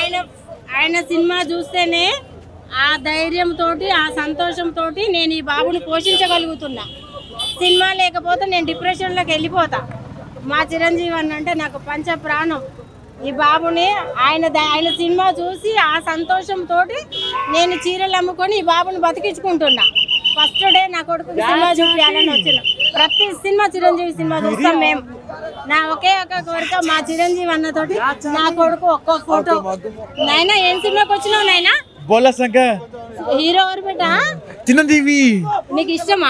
ఆయన ఆయన సినిమా చూస్తేనే ఆ ధైర్యంతో ఆ సంతోషంతో నేను ఈ బాబుని పోషించగలుగుతున్నా సినిమా లేకపోతే నేను డిప్రెషన్లోకి వెళ్ళిపోతా మా చిరంజీవి అన్న అంటే నాకు పంచ ప్రాణం ఈ బాబుని ఆయన ద- ఆయన సినిమా చూసి ఆ సంతోషంతో నేను చీరలు అమ్ముకొని ఈ బాబుని బతికించుకుంటున్నా ఫస్ట్ డే నా కొడుకు సినిమా చూపించాలని వచ్చిన ప్రతి సినిమా చిరంజీవి సినిమా చూస్తాం మేము నా ఒకే ఒక కోరిక మా చిరంజీవి అన్నతోటి నా కొడుకు ఒక్క ఫోటో నాయనా ఏం సినిమాకి వచ్చినావు నాయనా బోలా శంకర్ హీరో ఎవరు బేటా చిన్నదేవి నీకు ఇష్టమా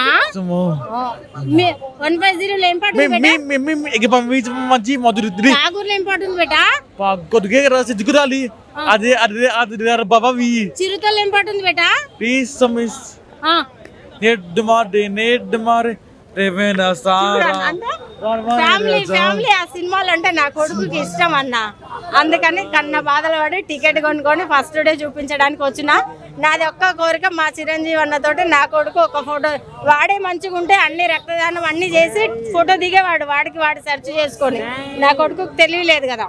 వన్ ఫైవ్ జీరోలో ఏం పాట ఉంది బేటా మంచి మధురి ఠాగూర్లో ఏం పాట ఉంది బేటా కొద్దిగా రాసి దిగురాలి అదే అదే అదే బాబావి చిరుతల్లో ఏం పాట ఉంది బేటా ప్లీజ్ సమిస్ ఆ, నెడ్ మారే నెడ్ మారే రేవేనా సారా అంటే ఫ్యామిలీ ఫ్యామిలీ ఆ సినిమాలు అంటే నా కొడుకుకి ఇష్టం అన్న అందుకని కన్న బాధలు పడి టికెట్ కొనుక్కొని ఫస్ట్ డే చూపించడానికి వచ్చిన నాది ఒక్క కోరిక మా చిరంజీవి అన్నతోటి నా కొడుకు ఒక ఫోటో వాడే మంచిగా ఉంటే అన్ని రక్తదానం అన్ని చేసి ఫోటో దిగేవాడు వాడికి వాడు సెర్చ్ చేసుకొని నా కొడుకుకి తెలియలేదు కదా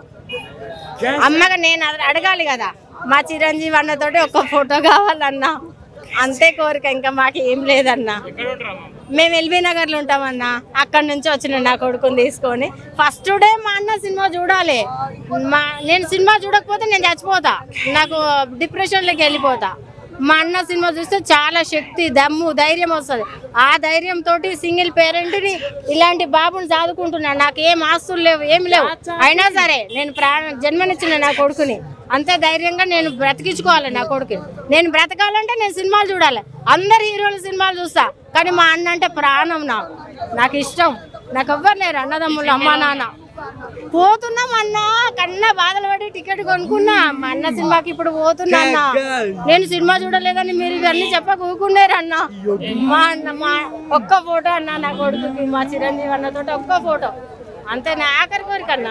అమ్మగా నేను అది అడగాలి కదా మా చిరంజీవి అన్నతోటి ఒక ఫోటో కావాలన్నా అంతే కోరిక ఇంకా మాకు ఏం లేదన్నా మేము ఎల్బీ నగర్లో ఉంటామన్నా అక్కడ నుంచి వచ్చిన నా కొడుకుని తీసుకొని ఫస్ట్ డే మా అన్న సినిమా చూడాలి మా నేను సినిమా చూడకపోతే నేను చచ్చిపోతా నాకు డిప్రెషన్లోకి వెళ్ళిపోతా మా అన్న సినిమా చూస్తే చాలా శక్తి దమ్ము ధైర్యం వస్తుంది ఆ ధైర్యంతో సింగిల్ పేరెంట్ని ఇలాంటి బాబుని చదువుకుంటున్నా నాకు ఏం ఆస్తులు లేవు ఏం లేవు అయినా సరే నేను ప్రాణ జన్మనిచ్చిన నా కొడుకుని అంత ధైర్యంగా నేను బ్రతికించుకోవాలి నా కొడుకుని నేను బ్రతకాలంటే నేను సినిమాలు చూడాలి అందరు హీరోల సినిమాలు చూస్తా కానీ మా అన్న అంటే ప్రాణం నాకు నాకు ఇష్టం నాకు ఎవ్వరు లేరు అన్నదమ్ములు అమ్మా నాన్న పోతున్నాం అన్న కన్నా బాధలు పడి టికెట్ కొనుక్కున్నా మా అన్న సినిమాకి ఇప్పుడు పోతున్నా అన్న నేను సినిమా చూడలేదని మీరు ఇవన్నీ చెప్పక ఊరుకున్నారు అన్న మా అన్న మా ఒక్క ఫోటో అన్న నా కొడుకుకి మా చిరంజీవి అన్నతోటి ఒక్క ఫోటో అంతే నా ఆఖరి కోరిక అన్న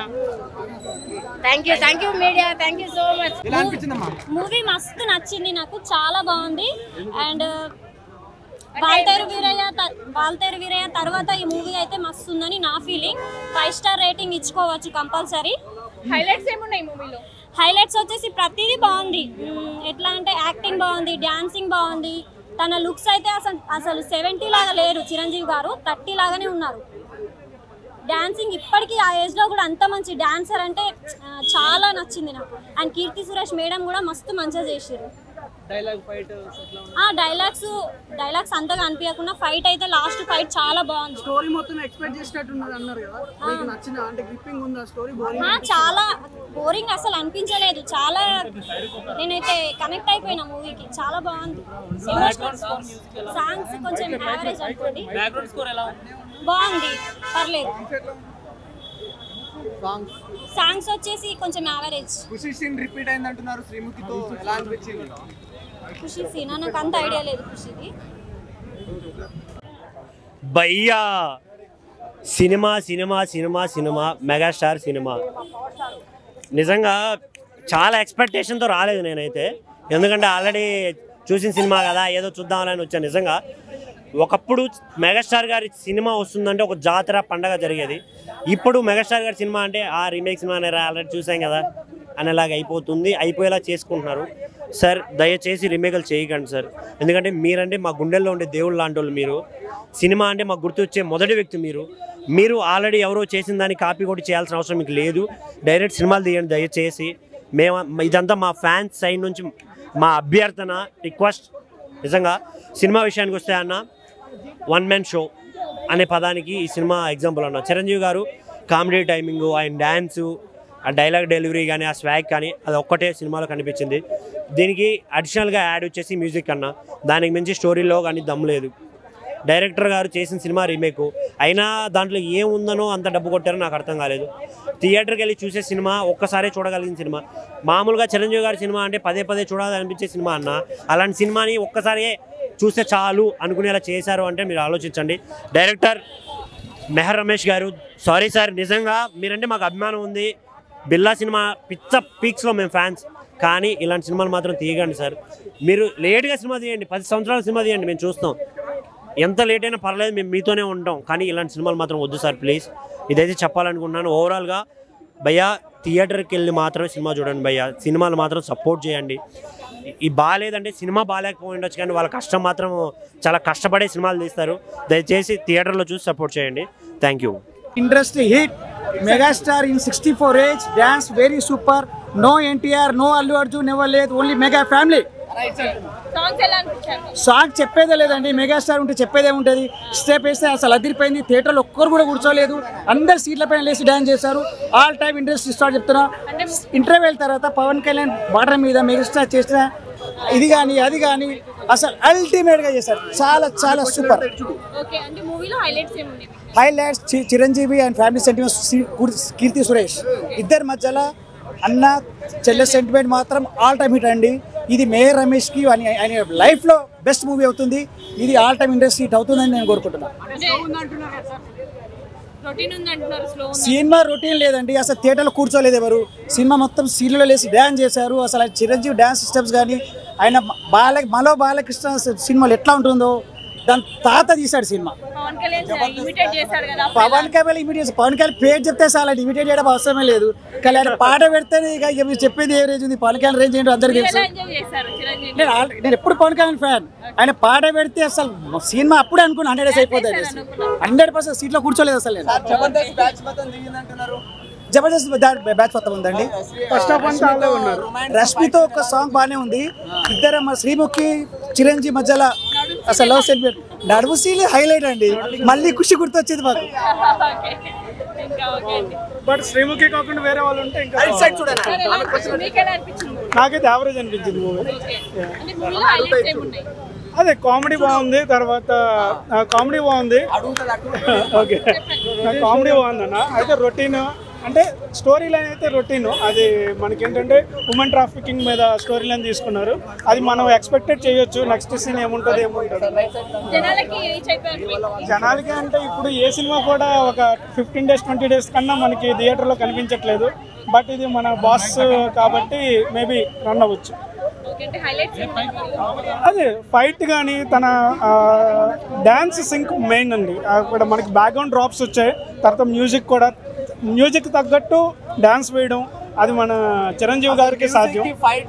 thank you thank you media thank you so much movie మస్తు నచ్చింది నాకు చాలా బాగుంది అండ్ వాల్తేరు వీరయ్య త- వాల్తేరు వీరయ్య తర్వాత ఈ మూవీ అయితే మస్తు ఉందని నా ఫీలింగ్ ఫైవ్ స్టార్ రేటింగ్ ఇచ్చుకోవచ్చు కంపల్సరీ హైలైట్స్ ఏమున్నాయి మూవీలో హైలైట్స్ వచ్చేసి ప్రతిదీ బాగుంది మ్మ్, ఎట్లా అంటే యాక్టింగ్ బాగుంది డాన్సింగ్ బాగుంది తన లుక్స్ అయితే అసలు అసలు సెవెంటీ లాగా లేరు చిరంజీవి గారు థర్టీ లాగానే ఉన్నారు డాన్సింగ్ ఇప్పటికీ ఆ ఏజ్లో కూడా అంత మంచి డాన్సర్ అంటే ఆ, చాలా నచ్చింది నాకు అండ్ కీర్తి సురేష్ మేడం కూడా మస్తు మంచిగా చేసారు ఆ డైలాగ్స్ డైలాగ్స్ అంతగా అనిపించకుండా ఫైట్ అయితే లాస్ట్ ఫైట్ చాలా బాగుంది స్టోరీ మొత్తం ఎక్స్పెక్ట్ చేసినట్టున్నది అన్నారు కదా మీకు నచ్చిన అంటే గ్రిప్పింగ్ ఉందా స్టోరీ బోరింగ్ ఆ, చాలా బోరింగ్ అసలు అనిపించలేదు చాలా నేనైతే కనెక్ట్ అయిపోయినా మూవీకి చాలా బాగుంది సాంగ్స్ కొంచెం యావరేజ్ అనుకోండి బాగుంది పర్లేదు సాంగ్స్ సాంగ్స్ వచ్చేసి కొంచెం యావరేజ్ ఖుషి సీన్ రిపీట్ అయింది అంటున్నారు శ్రీముఖితో ఎలా అనిపించింది ఖుషి సీనా నాకు అంత ఐడియా లేదు ఖుషిది భయ్యా cinema cinema cinema cinema megastar cinema నిజంగా చాలా ఎక్స్పెక్టేషన్తో రాలేదు నేనైతే ఎందుకంటే ఆల్రెడీ చూసిన సినిమా కదా ఏదో చూద్దామని వచ్చాను నిజంగా ఒకప్పుడు మెగాస్టార్ గారి సినిమా వస్తుందంటే ఒక జాతర పండగ జరిగేది ఇప్పుడు మెగాస్టార్ గారి సినిమా అంటే ఆ రీమేక్ సినిమా ఆల్రెడీ చూసాం కదా అనేలాగా అయిపోతుంది అయిపోయేలా చేసుకుంటున్నారు సార్ దయచేసి రీమేకలు చేయకండి సార్ ఎందుకంటే మీరంటే మా గుండెల్లో ఉండే దేవుళ్ళు లాంటి వాళ్ళు మీరు సినిమా అంటే మాకు గుర్తొచ్చే మొదటి వ్యక్తి మీరు మీరు ఆల్రెడీ ఎవరో చేసిన దాన్ని కాపీ కూడా చేయాల్సిన అవసరం మీకు లేదు డైరెక్ట్ సినిమాలు తీయండి దయచేసి మేము ఇదంతా మా ఫ్యాన్స్ సైడ్ నుంచి మా అభ్యర్థన రిక్వెస్ట్ నిజంగా సినిమా విషయానికి వస్తే అన్న వన్ మ్యాన్ షో అనే పదానికి ఈ సినిమా ఎగ్జాంపుల్ అన్న చిరంజీవి గారు కామెడీ టైమింగ్ ఆయన డ్యాన్సు ఆ డైలాగ్ డెలివరీ కానీ ఆ స్వాగ్ కానీ అది ఒక్కటే సినిమాలో కనిపించింది దీనికి అడిషనల్గా యాడ్ వచ్చేసి మ్యూజిక్ అన్న దానికి మించి స్టోరీలో కానీ దమ్ము లేదు డైరెక్టర్ గారు చేసిన సినిమా రీమేక్ అయినా దాంట్లో ఏముందనో అంత డబ్బు కొట్టారో నాకు అర్థం కాలేదు థియేటర్కి వెళ్ళి చూసే సినిమా ఒక్కసారే చూడగలిగిన సినిమా మామూలుగా చిరంజీవి గారి సినిమా అంటే పదే పదే చూడాలనిపించే సినిమా అన్న అలాంటి సినిమాని ఒక్కసారి చూస్తే చాలు అనుకునేలా చేశారు అంటే మీరు ఆలోచించండి డైరెక్టర్ మెహర్ రమేష్ గారు సారీ సార్ నిజంగా మీరంటే మాకు అభిమానం ఉంది బిల్లా సినిమా పిచ్చ పీక్స్లో మేము ఫ్యాన్స్ కానీ ఇలాంటి సినిమాలు మాత్రం తీయకండి సార్ మీరు లేట్గా సినిమా తీయండి పది సంవత్సరాల సినిమా తీయండి మేము చూస్తాం ఎంత లేట్ అయినా పర్లేదు మేము మీతోనే ఉంటాం కానీ ఇలాంటి సినిమాలు మాత్రం వద్దు సార్ ప్లీజ్ ఇదైతే చెప్పాలనుకున్నాను ఓవరాల్గా భయ్యా థియేటర్కి వెళ్ళి మాత్రం సినిమా చూడండి భయ్య సినిమాలు మాత్రం సపోర్ట్ చేయండి ఈ బాగాలేదంటే సినిమా బాగాలేకపోయి ఉండొచ్చు కానీ వాళ్ళ కష్టం మాత్రం చాలా కష్టపడే సినిమాలు తీస్తారు దయచేసి థియేటర్లో చూసి సపోర్ట్ చేయండి thank you industry hit megastar in sixty four age dance very super no NTR no Allu Arjun ఎవరు లేదు ఓన్లీ మెగా ఫ్యామిలీ సాంగ్స్ ఎలా అనిపించారు సాంగ్ చెప్పేదే లేదండి మెగాస్టార్ ఉంటే చెప్పేదే ఉంటుంది స్టెప్ వేస్తే అసలు అదిరిపోయింది థియేటర్లో ఒక్కరు కూడా కూర్చోలేదు అందరు సీట్ల పైన లేచి డాన్స్ చేశారు ఆల్ టైమ్ ఇండస్ట్రీ స్టార్ చెప్తున్నా ఇంటర్వ్యూల తర్వాత పవన్ కళ్యాణ్ బార్డర్ మీద మెగాస్టార్ చేసిన ఇది కానీ అది కానీ అసలు అల్టిమేట్గా చేశారు చాలా చాలా సూపర్ ఓకే అంటే మూవీలో హైలైట్స్ ఏమున్నాయి హైలైట్స్ చి- Chiranjeevi and family sentiment Keerthy Suresh ఇద్దరి మధ్యలో అన్న చెల్లె సెంటిమెంట్ మాత్రం ఆల్ టైమ్ హిట్ అండి ఇది మేయర్ రమేష్కి అని ఆయన లైఫ్లో బెస్ట్ మూవీ అవుతుంది ఇది ఆల్ టైమ్ ఇండస్ట్రీ హిట్ అవుతుందని నేను కోరుకుంటున్నాను అంటే రొటీన్ ఉంది అంటున్నారు స్లో ఉంది సినిమా రొటీన్ లేదండి అసలు థియేటర్లో కూర్చోలేదు ఎవరు సినిమా మొత్తం సీన్లో లేసి డ్యాన్స్ చేశారు అసలు ఆయన చిరంజీవి డ్యాన్స్ సిస్టమ్స్ కానీ ఆయన బాల మలో బాలకృష్ణ సినిమాలు ఎట్లా ఉంటుందో దాని తాత తీశాడు సినిమా పవన్ కళ్యాణ్ ఇమిటేట్ చేశాడు కదా పవన్ కళ్యాణ్ ఇమీడియట్ పవన్ కళ్యాణ్ పేరు చెప్తే చాలా ఇమీడియట్ చేయడం అవసరమే లేదు కానీ ఆయన పాట పెడితేనే ఇక ఇక మీరు చెప్పేది ఏ రేంజ్ ఉంది పవన్ కళ్యాణ్ రేంజ్ ఏంటో అందరికీ ఎలా తెలుసు ఎంజాయ్ చేశారు చిరంజీవి నేను ఆల్- నేను ఎప్పుడు పవన్ కళ్యాణ్ ఫ్యాన్ ఆయన పాట పెడితే అసలు సినిమా అప్పుడే అనుకున్నా హండ్రెడ్ డేస్ అయిపోతుంది హండ్రెడ్ పర్సెంట్ సీట్లో కూర్చోలేదు అసలు నేను జబర్దస్త్ బ్యా- బ్యాచ్ మొత్తం ఉందండి ఫస్ట్ ఆఫ్ అంతా వాళ్ళే ఉన్నారు రష్మితో ఒక సాంగ్ బాగానే ఉంది ఇద్దరు మా శ్రీముఖి చిరంజీవి మధ్యలో అసలు లవ్ సెల్ఫీ నడుము సీల్ హైలైట్ అండి మళ్ళీ ఖుషి గుర్తొచ్చింది మాకు ఓకే ఇంకా ఓకే అండి బట్ శ్రీముఖి కాకుండా వేరే వాళ్ళు ఉంటే ఇంకా సార్ ఎలా అనిపించింది మీకు ఎలా అనిపించింది నాకైతే యావరేజ్ అనిపించింది మూవీ ఓకే అంటే మూవీలో హైలైట్స్ ఏమున్నాయి అదే కామెడీ బాగుంది తర్వాత కామెడీ బాగుంది ఓకే కామెడీ బాగుందన్న అయితే రొటీన్ అంటే స్టోరీ లైన్ అయితే రొటీన్ అది మనకేంటంటే ఉమెన్ ట్రాఫికింగ్ మీద స్టోరీ లైన్ తీసుకున్నారు అది మనం ఎక్స్పెక్టెడ్ చేయొచ్చు నెక్స్ట్ సీన్ ఏముంటుంది ఏముంటుంది జనాలకి రీచ్ అయిపోయారు మీకు. జనాలకి అంటే ఇప్పుడు ఏ సినిమా కూడా ఒక ఫిఫ్టీన్ డేస్ ట్వంటీ డేస్ కన్నా మనకి థియేటర్లో కనిపించట్లేదు బట్ ఇది మన బాస్ కాబట్టి మేబీ రన్ అవ్వచ్చు ఓకే అంటే హైలైట్స్ ఏమున్నాయి మూవీలో? అదే ఫైట్ కానీ తన డ్యాన్స్ సింక్ మెయిన్ అండి అక్కడ మనకి బ్యాక్గ్రౌండ్ డ్రాప్స్ వచ్చాయి తర్వాత మ్యూజిక్ కూడా మ్యూజిక్ తగ్గట్టు డ్యాన్స్ వేయడం అది మన చిరంజీవి గారికి సాధ్యం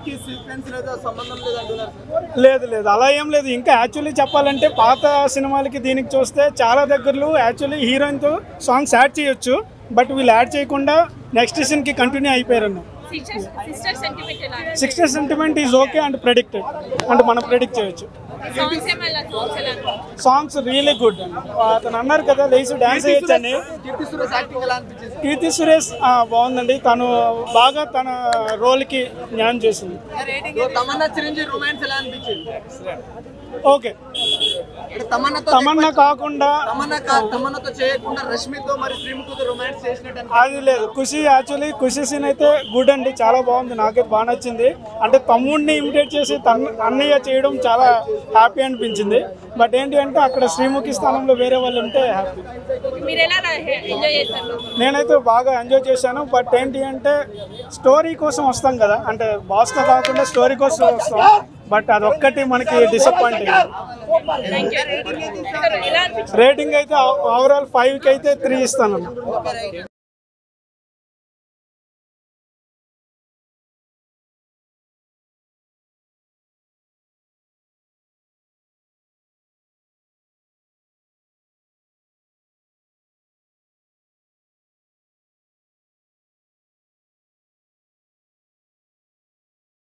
లేదు లేదు అలా ఏం లేదు ఇంకా యాక్చువల్లీ చెప్పాలంటే పాత సినిమాలకి దీనికి చూస్తే చాలా దగ్గరలో యాక్చువల్లీ హీరోయిన్తో సాంగ్స్ యాడ్ చేయొచ్చు బట్ వీళ్ళు యాడ్ చేయకుండా నెక్స్ట్ సీన్కి కంటిన్యూ అయిపోయారు అన్న సిస్టర్ సిస్టర్ సెంటిమెంట్ ఎలా sixty sentiment is okay and predicted అంటే మనం ప్రెడిక్ట్ చేయొచ్చు సాంగ్స్ ఏమైనా సాంగ్స్ ఎలా అనిపించాయి? సాంగ్స్ రియలీ గుడ్ అతను అన్నారు కదా లేచి డాన్స్ చేయొచ్చని కీర్తి సురేష్ ఆ, బాగుందండి తను బాగా తన రోల్కి న్యాయం చేసింది తమన్నా చిరంజీవి రొమాన్స్ ఎలా అనిపించింది ఓకే అంటే తమన్నాతో తమన్నా కాకుండా తమన్నా కా- తమన్నాతో చేయకుండా రష్మితో మరి శ్రీముఖితో రొమాన్స్ చేసినట్టు అనిపించింది. అది లేదు ఖుషి యాక్చువల్లీ ఖుషి సీన్ అయితే గుడ్ అండి చాలా బాగుంది నాకైతే బాగా నచ్చింది అంటే తమ్ముడిని ఇమిటేట్ చేసి తన అన్నయ్య చేయడం చాలా హ్యాపీ అనిపించింది బట్ ఏంటి అంటే అక్కడ శ్రీముఖి స్థానంలో వేరే వాళ్ళు ఉంటే హ్యాపీ మీరు ఎలా ఎంజాయ్ చేశారు నేనైతే బాగా ఎంజాయ్ చేశాను బట్ ఏంటి అంటే స్టోరీ కోసం వస్తాం కదా అంటే బాస్తో కాకుండా స్టోరీ కోసం వస్తాం బట్ అదొక్కటి మనకి డిసప్పాయింట్ అయింది ఎలా అనిపించింది రేటింగ్ అయితే ఓవరాల్ ఫైవ్కి అయితే త్రీ ఇస్తాను